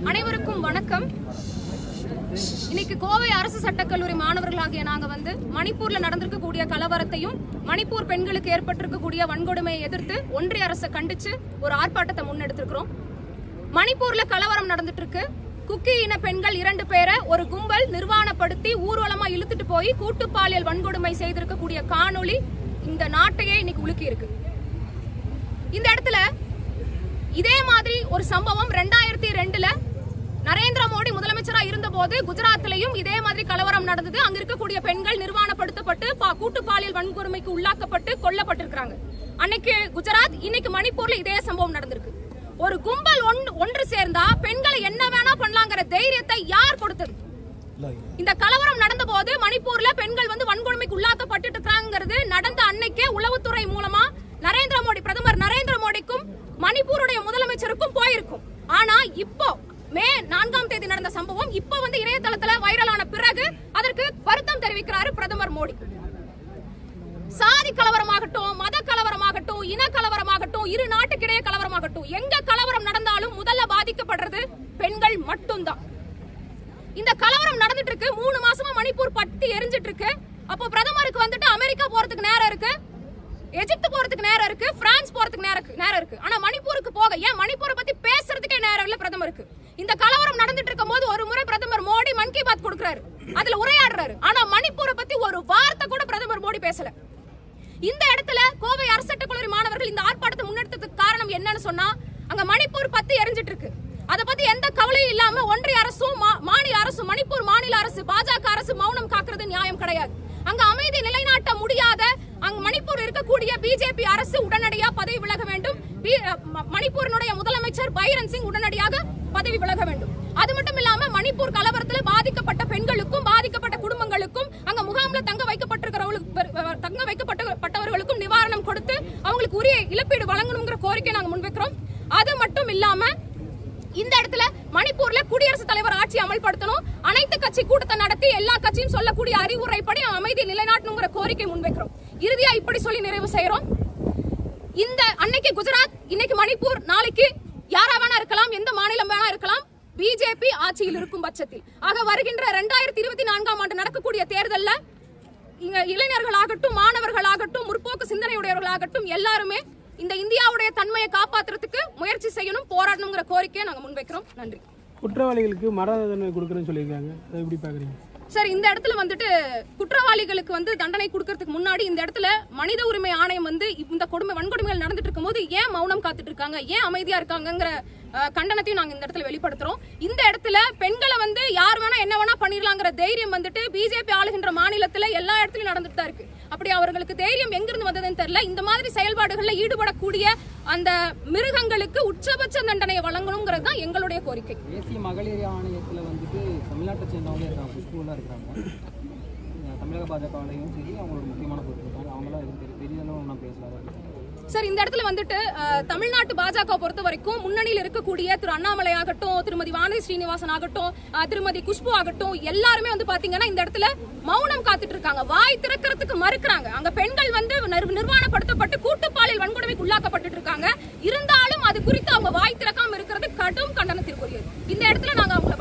அனைவருக்கும் வணக்கம் இன்னைக்கு கோவை அரசு சட்டக்கல்லூரி மாணவர்களாகிய நாங்க வந்து மணிப்பூர்ல நடந்திருக்கக்கூடிய கலவரத்தையும் மணிப்பூர் பெண்களுக்கு ஏற்பட்டிருக்கக்கூடிய வன்கொடுமையை எதிர்த்து ஒன்றிய அரசை கண்டிச்சு ஒரு ஆர்ப்பாட்டத்தை முன்னெடுத்திருக்கிறோம் மணிப்பூர்ல கலவரம் நடந்துட்டு இருக்கு குக்கி இன பெண்கள் இரண்டு பேரை ஒரு கும்பல் நிர்வாணப்படுத்தி ஊர்வலமா இழுத்துட்டு போய் கூட்டு பாலியல் வன்கொடுமை செய்திருக்கக்கூடிய காணொளி இந்த நாட்டையே இன்னைக்கு உலுக்கி இருக்கு இந்த இடத்துல இதே மாதிரி ஒரு சம்பவம் ரெண்டாயிரத்தி ரெண்டுல நரேந்திர மோடி முதலமைச்சரா இருந்தபோது குஜராத்லயும் இதே மாதிரி கலவரம் நடந்தது அங்க இருக்கக்கூடிய பெண்கள் நிர்வாணப்படுத்தப்பட்டு பா- கூட்டு பாலியல் வன்கொடுமைக்கு உள்ளாக்கப்பட்டு கொல்லப்பட்டிருக்காங்க அன்னைக்கு குஜராத் இன்னைக்கு மணிப்பூர்ல இதே சம்பவம் நடந்திருக்கு ஒரு கும்பல் ஒன்று- ஒன்று சேர்ந்தா பெண்களை என்ன வேணா பண்ணலாங்கிற தைரியத்தை யார் கொடுத்தது இந்த கலவரம் நடந்த போது மணிப்பூர்ல பெண்கள் வந்து வன்கொடுமைக்கு உள்ளாக்கப்பட்டு இருக்காங்கிறது நடந்த அன்னைக்கே உளவுத்துறை மூலமா நரேந்திர மோடி பிரதமர் நரேந்திர மோடிக்கும் மணிப்பூருடைய முதலமைச்சருக்கும் போயிருக்கும் ஆனா இப்போ மே நான்காம் தேதி நடந்த சம்பவம் இப்போ வந்து இணையதளத்துல வைரலான பிறகு அதற்கு வருத்தம் தெரிவிக்கிறாரு பிரதமர் மோடி சாதி கலவரமாகட்டும் மத கலவரமாகட்டும் இன கலவரமாகட்டும் இரு நாட்டுக்கிடையே கலவரமாகட்டும் எங்க கலவரம் நடந்தாலும் முதல்ல பாதிக்கப்படுறது பெண்கள் மட்டும்தான் இந்த கலவரம் நடந்துட்டு இருக்கு மூணு மாசமா மணிப்பூர் பட்டி எரிஞ்சிட்டு இருக்கு அப்போ பிரதமருக்கு வந்துட்டு அமெரிக்கா போறதுக்கு நேரம் இருக்கு எஜிப்து போறதுக்கு நேரம் இருக்கு பிரான்ஸ் போறதுக்கு நேரம் இருக்கு நேரம் இருக்கு ஆனா மணிப்பூருக்கு போக ஏன் மணிப்பூரை பத்தி பேசுறதுக்கே நேரம் இல்ல பிரதமருக்கு இந்த கலவரம் நடந்துட்டு இருக்கும் போது ஒரு முறை பிரதமர் மோடி மன் கி பாத் கொடுக்கறாரு அதுல உரையாடுறாரு ஆனா மணிப்பூரை பத்தி ஒரு வார்த்தை கூட பிரதமர் மோடி பேசல இந்த இடத்துல கோவை அரசு சட்டக் கல்லூரி மாணவர்கள் இந்த ஆர்ப்பாட்டத்தை முன்னெடுத்ததுக்கு காரணம் என்னன்னு சொன்னா அங்க மணிப்பூர் பத்தி எரிஞ்சிட்டு இருக்கு அத பத்தி எந்த கவலையும் இல்லாம ஒன்றிய அரசும் மா- மாநில அரசும் மணிப்பூர் மாநில அரசு பாஜக அரசு மௌனம் காக்குறது நியாயம் கிடையாது அங்க அமைதி நிலைநாட்ட முடியாத அங்க மணிப்பூர் இருக்கக்கூடிய பிஜேபி அரசு உடனடியா பதவி விலக வேண்டும் பி- ம- மணிப்பூரினுடைய முதலமைச்சர் பைரன் சிங் உடனடியாக பதவி விலக வேண்டும் அது மட்டும் இல்லாம மணிப்பூர் கலவரத்துல பாதிக்கப்பட்ட பெண்களுக்கும் பாதிக்கப்பட்ட குடும்பங்களுக்கும் அங்க முகாம்ல தங்க வைக்கப்பட்டிருக்கிறவங்களுக்கு தங்க வைக்கப்பட்டவர்களுக்கும் நிவாரணம் கொடுத்து அவங்களுக்கு உரிய இழப்பீடு வழங்கணுங்கிற கோரிக்கை நாங்க முன்வைக்கிறோம் அது மட்டும் இல்லாம இந்த இடத்துல மணிப்பூர்ல குடியரசுத் தலைவர் ஆட்சி அமல்படுத்தணும் அனைத்து கட்சி கூட்டத்தை நடத்தி எல்லா கட்சியும் சொல்லக்கூடிய அறிவுரைப்படி அமைதி நிலைநாட்டணுங்கிற கோரிக்கை முன்வைக்கிறோம் இறுதியா இப்படி சொல்லி நிறைவு செய்யறோம் இந்த அன்னைக்கு குஜராத் இன்னைக்கு மணிப்பூர் நாளைக்கு யாரா வேணா இருக்கலாம் எந்த மாநிலம் வேணா இருக்கலாம் பிஜேபி ஆட்சியில் இருக்கும் பட்சத்தில் ஆக வருகின்ற ரெண்டாயிரத்தி இருபத்தி நான்காம் ஆண்டு நடக்கக்கூடிய தேர்தல்ல இங்க இளைஞர்களாகட்டும் மாணவர்களாகட்டும் முற்போக்கு சிந்தனையுடையவர்களாகட்டும் எல்லாருமே இந்த இந்தியாவுடைய தன்மையை காப்பாத்துறதுக்கு முயற்சி செய்யணும் போராடணுங்கிற கோரிக்கையை நாங்க முன்வைக்கிறோம் நன்றி குற்றவாளிகளுக்கு மரண தண்டனை கொடுக்குறேன்னு சொல்லியிருக்காங்க அதை எப்படி பார்க்குறீங்க சார் இந்த இடத்துல வந்துட்டு குற்றவாளிகளுக்கு வந்து தண்டனை கொடுக்கறதுக்கு முன்னாடி இந்த இடத்துல மனித உரிமை ஆணையம் வந்து இந்த கொடுமை வன்கொடுமைகள் நடந்துட்டு இருக்கும்போது ஏன் மௌனம் காத்துட்டு இருக்காங்க ஏன் அமைதியா இருக்காங்கங்கிற அஹ், கண்டனத்தையும் நாங்க இந்த இடத்துல வெளிப்படுத்துறோம் இந்த இடத்துல பெண்களை வந்து யார் வேணா என்ன வேணா பண்ணிடலாங்கிற தைரியம் வந்துட்டு பிஜேபி ஆளுகின்ற மாநிலத்துல எல்லா இடத்துலயும் நடந்துட்டு தான் இருக்கு அப்படி அவர்களுக்கு தைரியம் எங்கிருந்து வந்ததுன்னு தெரியல இந்த மாதிரி செயல்பாடுகள்ல ஈடுபடக்கூடிய அந்த மிருகங்களுக்கு உச்சபட்ச தண்டனையை வழங்கணுங்கிறது தான் எங்களுடைய கோரிக்கை தேசிய மகளிர் ஆணையத்தில் வந்துட்டு தமிழ்நாட்டை சேர்ந்தவங்களே இருக்காங்க குஷ்புலாம் இருக்கிறாங்க அஹ் தமிழக பாஜகவிலையும் சரி அவங்களோட முக்கியமான பொறுப்பு இருக்காங்க அவங்களாம் எதுவும் பெரிய பெரிய அளவு ஒன்றும் பேசலாத சார் இந்த இடத்துல வந்துட்டு அஹ், தமிழ்நாட்டு பாஜக பொறுத்த வரைக்கும் முன்னணியில் இருக்கக்கூடிய திரு அண்ணாமலை ஆகட்டும் திருமதி வானதி ஸ்ரீனிவாசன் ஆகட்டும் அஹ், திருமதி குஷ்பு ஆகட்டும் எல்லாருமே வந்து பாத்தீங்கன்னா இந்த இடத்துல மௌனம் காத்துட்டு இருக்காங்க வாய் திறக்கிறதுக்கு மறுக்கிறாங்க அங்க பெண்கள் வந்து நிர்- நிர்வாணப்படுத்தப்பட்டு கூட்டுப்பாலியல் வன்கொடுமைக்கு உள்ளாக்கப்பட்டு இருக்காங்க இருந்தாலும் அது குறித்து அவங்க வாய் திறக்காம இருக்கிறது கடும் கண்டனத்திற்குரியது இந்த இடத்துல நாங்க அவங்க